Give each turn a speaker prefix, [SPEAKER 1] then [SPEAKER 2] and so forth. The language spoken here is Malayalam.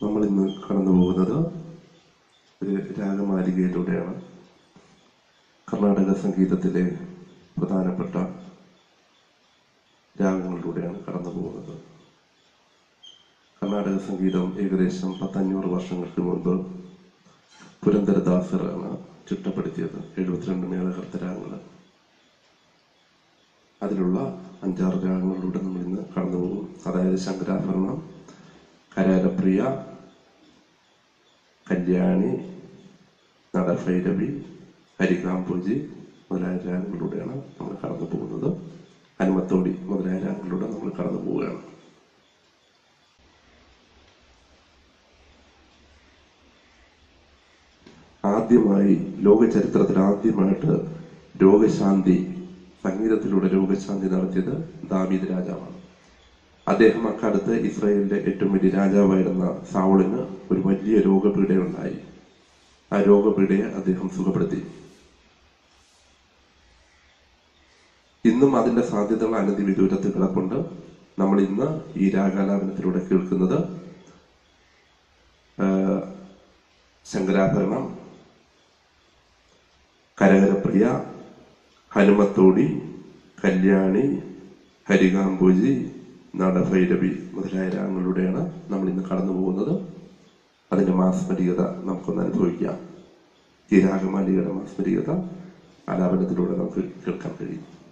[SPEAKER 1] നമ്മൾ ഇന്ന് കടന്നു പോകുന്നത് ഒരു രാഗമാലികയിലൂടെയാണ് കർണാടക സംഗീതത്തിലെ പ്രധാനപ്പെട്ട രാഗങ്ങളിലൂടെയാണ് കടന്നു പോകുന്നത് കർണാടക സംഗീതം ഏകദേശം പത്തഞ്ഞൂറ് വർഷങ്ങൾക്ക് മുൻപ് പുരന്ദരദാസറാണ് ചിട്ടപ്പെടുത്തിയത് എഴുപത്തിരണ്ട് മേളകർത്ത രാഗങ്ങൾ അതിലുള്ള അഞ്ചാറ് രാഗങ്ങളിലൂടെ നമ്മൾ ഇന്ന് കടന്നു പോകും അതായത് ശങ്കരാഭരണം കരാരപ്രിയ കല്യാണി നടഭൈരവി ഹരികാംപൂജി മുതലായ രാഗങ്ങളിലൂടെയാണ് നമ്മൾ കടന്നു പോകുന്നത് ഹനുമത്തോടി മുതലായ രാഗങ്ങളിലൂടെ നമ്മൾ കടന്നു പോവുകയാണ് ആദ്യമായി ലോക ചരിത്രത്തിൽ ആദ്യമായിട്ട് രോഗശാന്തി സംഗീതത്തിലൂടെ രോഗശാന്തി നടത്തിയത് ദാവീദ് രാജാവാണ് അദ്ദേഹം അക്കാലത്ത് ഇസ്രായേലിന്റെ ഏറ്റവും വലിയ രാജാവായിരുന്ന സാവളിന് ഒരു വലിയ രോഗപീഠയുണ്ടായി ആ രോഗപീഠയെ അദ്ദേഹം സുഖപ്പെടുത്തി ഇന്നും അതിന്റെ സാധ്യതകൾ അനധി വിദൂരത്ത് കിടപ്പുണ്ട് നമ്മൾ ഇന്ന് ഈ രാഗാലാപനത്തിലൂടെ കേൾക്കുന്നത് ആ, ശങ്കരാഭരണം കരകരപ്രിയ ഹനുമത്തോടി കല്യാണി ഹരികാംബോജി നടഭൈരവി മുതലായ രാഗങ്ങളിലൂടെയാണ് നമ്മൾ ഇന്ന് കടന്നു പോകുന്നത് അതിന്റെ മാസ്മരികത നമുക്കൊന്ന് അനുഭവിക്കാം ഈ രാഗമാലികയുടെ മാസ്മരികത ആലാപനത്തിലൂടെ നമുക്ക് കേൾക്കാൻ കഴിയും